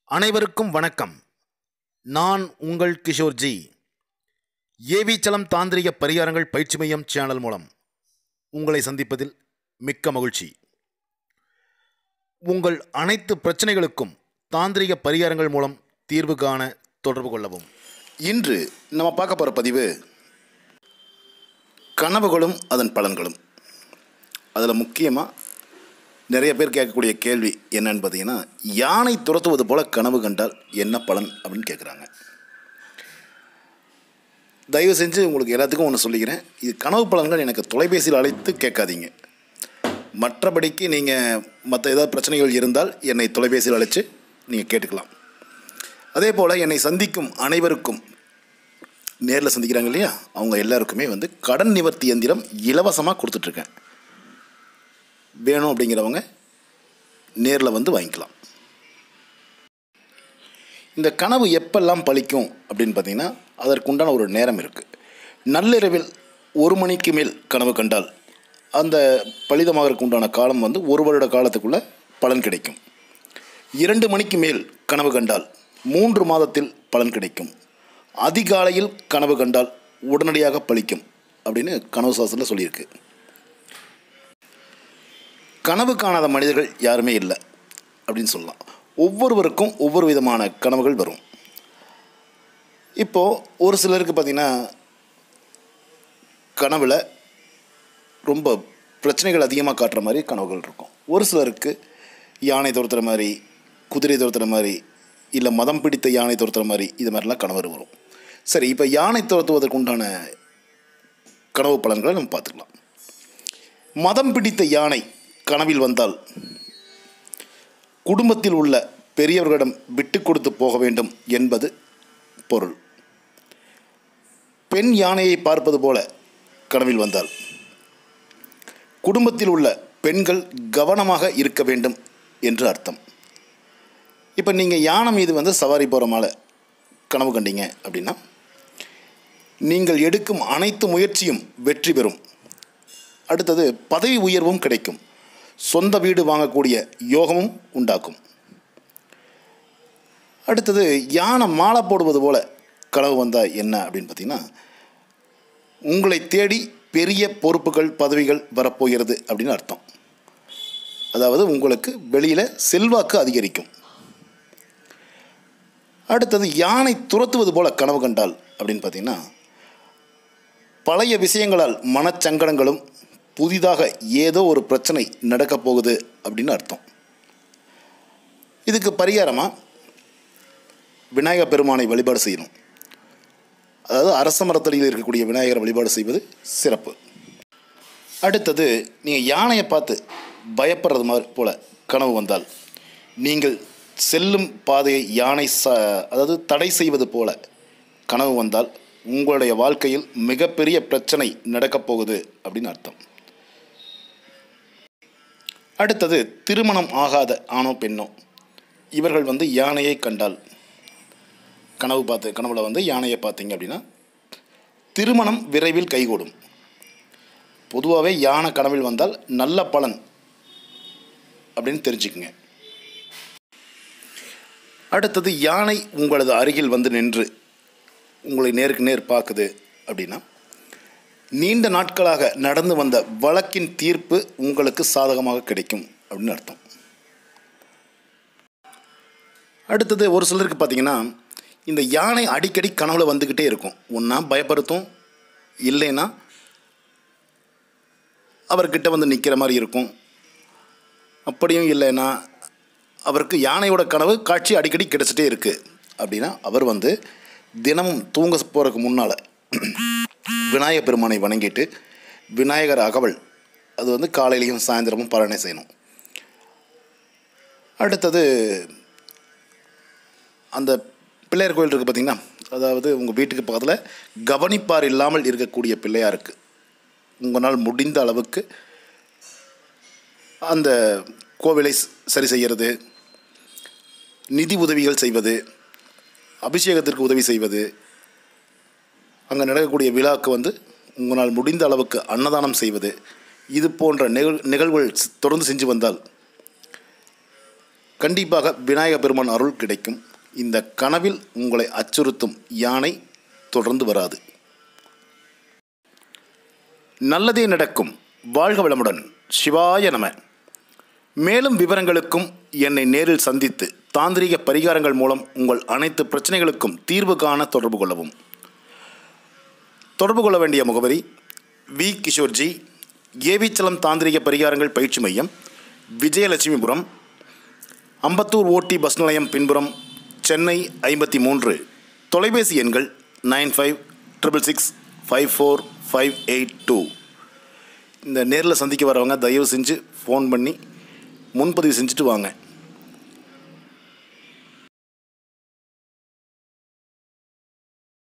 அனைவருக்கும் வணக்கம் நான் உங்கள் கிஷோர்ஜி ஏவிச்சலம் தாந்திரிக பரிகாரங்கள் பயிற்சி மையம் சேனல் மூலம் உங்களை சந்திப்பதில் மிக்க மகிழ்ச்சி உங்கள் அனைத்து பிரச்சனைகளுக்கும் தாந்திரிக பரிகாரங்கள் மூலம் தீர்வு காண தொடர்பு கொள்ளவும் இன்று நம்ம பார்க்க போகிற பதிவு கனவுகளும் அதன் பலன்களும் அதில் முக்கியமாக நிறைய பேர் கேட்கக்கூடிய கேள்வி என்னன்னு பார்த்தீங்கன்னா யானை துரத்துவது போல கனவு கண்டால் என்ன பலன் அப்படின்னு கேட்குறாங்க தயவு செஞ்சு உங்களுக்கு எல்லாத்துக்கும் ஒன்று சொல்லிக்கிறேன் இது கனவு பலன்கள் எனக்கு தொலைபேசியில் அழைத்து கேட்காதீங்க மற்றபடிக்கு நீங்கள் மற்ற ஏதாவது பிரச்சனைகள் இருந்தால் என்னை தொலைபேசியில் அழைச்சு நீங்கள் கேட்டுக்கலாம் அதே போல் என்னை சந்திக்கும் அனைவருக்கும் நேரில் சந்திக்கிறாங்க இல்லையா அவங்க எல்லாருக்குமே வந்து கடன் நிவர்த்தி எந்திரம் இலவசமாக கொடுத்துட்ருக்கேன் வேணும் அப்படிங்கிறவங்க நேரில் வந்து வாங்கிக்கலாம் இந்த கனவு எப்பெல்லாம் பலிக்கும் அப்படின்னு பார்த்தீங்கன்னா அதற்குண்டான ஒரு நேரம் இருக்குது நள்ளிரவில் ஒரு மணிக்கு மேல் கனவு கண்டால் அந்த பலிதமாகறதுக்கு உண்டான காலம் வந்து ஒரு வருட காலத்துக்குள்ளே பலன் கிடைக்கும் இரண்டு மணிக்கு மேல் கனவு கண்டால் மூன்று மாதத்தில் பலன் கிடைக்கும் அதிகாலையில் கனவு கண்டால் உடனடியாக பலிக்கும் அப்படின்னு கனவு சாஸ்திரத்தில் சொல்லியிருக்கு கனவு காணாத மனிதர்கள் யாருமே இல்லை அப்படின்னு சொல்லலாம் ஒவ்வொருவருக்கும் ஒவ்வொரு விதமான கனவுகள் வரும் இப்போது ஒரு சிலருக்கு பார்த்திங்கன்னா கனவில் ரொம்ப பிரச்சனைகள் அதிகமாக காட்டுற மாதிரி கனவுகள் இருக்கும் ஒரு சிலருக்கு யானை துரத்துற மாதிரி குதிரை துரத்துற மாதிரி இல்லை மதம் பிடித்த யானை துரத்துற மாதிரி இது மாதிரிலாம் கனவு வரும் சரி இப்போ யானை துரத்துவதற்கு உண்டான கனவு பலன்களை நம்ம பார்த்துக்கலாம் மதம் பிடித்த யானை கனவில் வந்தால் குடும்பத்தில் உள்ள பெரியவர்களிடம் விட்டு கொடுத்து போக வேண்டும் என்பது பொருள் பெண் யானையை பார்ப்பது போல கனவில் வந்தால் குடும்பத்தில் உள்ள பெண்கள் கவனமாக இருக்க வேண்டும் என்று அர்த்தம் இப்போ நீங்கள் யானை மீது வந்து சவாரி போகிற மாலை கனவு கண்டீங்க அப்படின்னா நீங்கள் எடுக்கும் அனைத்து முயற்சியும் வெற்றி பெறும் அடுத்தது பதவி உயர்வும் கிடைக்கும் சொந்த வீடு வாங்கக்கூடிய யோகமும் உண்டாக்கும் அடுத்தது யானை மாலை போடுவது போல கனவு வந்தால் என்ன அப்படின்னு பார்த்தீங்கன்னா உங்களை தேடி பெரிய பொறுப்புகள் பதவிகள் வரப்போகிறது அப்படின்னு அர்த்தம் அதாவது உங்களுக்கு வெளியில் செல்வாக்கு அதிகரிக்கும் அடுத்தது யானை துரத்துவது போல கனவு கண்டால் அப்படின்னு பார்த்தீங்கன்னா பழைய விஷயங்களால் மனச்சங்கடங்களும் புதிதாக ஏதோ ஒரு பிரச்சனை நடக்கப் போகுது அப்படின்னு அர்த்தம் இதுக்கு பரிகாரமாக விநாயகர் பெருமானை வழிபாடு செய்யணும் அதாவது அரச மரத்தடியில் இருக்கக்கூடிய விநாயகரை வழிபாடு செய்வது சிறப்பு அடுத்தது நீங்கள் யானையை பார்த்து பயப்படுறது மாதிரி போல் கனவு வந்தால் நீங்கள் செல்லும் பாதையை யானை ச அதாவது தடை செய்வது போல கனவு வந்தால் உங்களுடைய வாழ்க்கையில் மிகப்பெரிய பிரச்சனை நடக்கப் போகுது அப்படின்னு அர்த்தம் அடுத்தது திருமணம் ஆகாத ஆணோ பெண்ணோ இவர்கள் வந்து யானையை கண்டால் கனவு பார்த்து கனவுல வந்து யானையை பார்த்தீங்க அப்படின்னா திருமணம் விரைவில் கைகூடும் பொதுவாகவே யானை கனவில் வந்தால் நல்ல பலன் அப்படின்னு தெரிஞ்சுக்குங்க அடுத்தது யானை உங்களது அருகில் வந்து நின்று உங்களை நேருக்கு நேர் பார்க்குது அப்படின்னா நீண்ட நாட்களாக நடந்து வந்த வழக்கின் தீர்ப்பு உங்களுக்கு சாதகமாக கிடைக்கும் அப்படின்னு அர்த்தம் அடுத்தது ஒரு சிலருக்கு பார்த்தீங்கன்னா இந்த யானை அடிக்கடி கனவுல வந்துக்கிட்டே இருக்கும் ஒன்றா பயப்படுத்தும் இல்லைன்னா அவர்கிட்ட வந்து நிற்கிற மாதிரி இருக்கும் அப்படியும் இல்லைன்னா அவருக்கு யானையோட கனவு காட்சி அடிக்கடி கிடச்சிட்டே இருக்குது அப்படின்னா அவர் வந்து தினமும் தூங்க போகிறதுக்கு முன்னால் விநாயகர் பெருமானை வணங்கிட்டு விநாயகர் அகவல் அது வந்து காலையிலையும் சாயந்தரமும் பாராயணை செய்யணும் அடுத்தது அந்த பிள்ளையார் கோயில் இருக்குது பார்த்திங்கன்னா அதாவது உங்கள் வீட்டுக்கு பக்கத்தில் கவனிப்பார் இல்லாமல் இருக்கக்கூடிய பிள்ளையாருக்கு உங்களால் முடிந்த அளவுக்கு அந்த கோவிலை சரி செய்கிறது நிதி உதவிகள் செய்வது அபிஷேகத்திற்கு உதவி செய்வது அங்கே நடக்கக்கூடிய விழாவுக்கு வந்து உங்களால் முடிந்த அளவுக்கு அன்னதானம் செய்வது இது போன்ற நிகழ் நிகழ்வுகள் தொடர்ந்து செஞ்சு வந்தால் கண்டிப்பாக விநாயக பெருமான் அருள் கிடைக்கும் இந்த கனவில் உங்களை அச்சுறுத்தும் யானை தொடர்ந்து வராது நல்லதே நடக்கும் வாழ்க வளமுடன் சிவாய நம மேலும் விவரங்களுக்கும் என்னை நேரில் சந்தித்து தாந்திரிக பரிகாரங்கள் மூலம் உங்கள் அனைத்து பிரச்சனைகளுக்கும் தீர்வு காண தொடர்பு கொள்ளவும் தொடர்பு கொள்ள வேண்டிய முகவரி வி கிஷோர்ஜி ஏவிச்சலம் தாந்திரிக பரிகாரங்கள் பயிற்சி மையம் விஜயலட்சுமிபுரம் அம்பத்தூர் ஓட்டி பஸ் நிலையம் பின்புறம் சென்னை ஐம்பத்தி மூன்று தொலைபேசி எண்கள் nine five triple six five four five eight two இந்த நேரில் சந்திக்க வரவங்க தயவு செஞ்சு ஃபோன் பண்ணி முன்பதிவு செஞ்சுட்டு வாங்க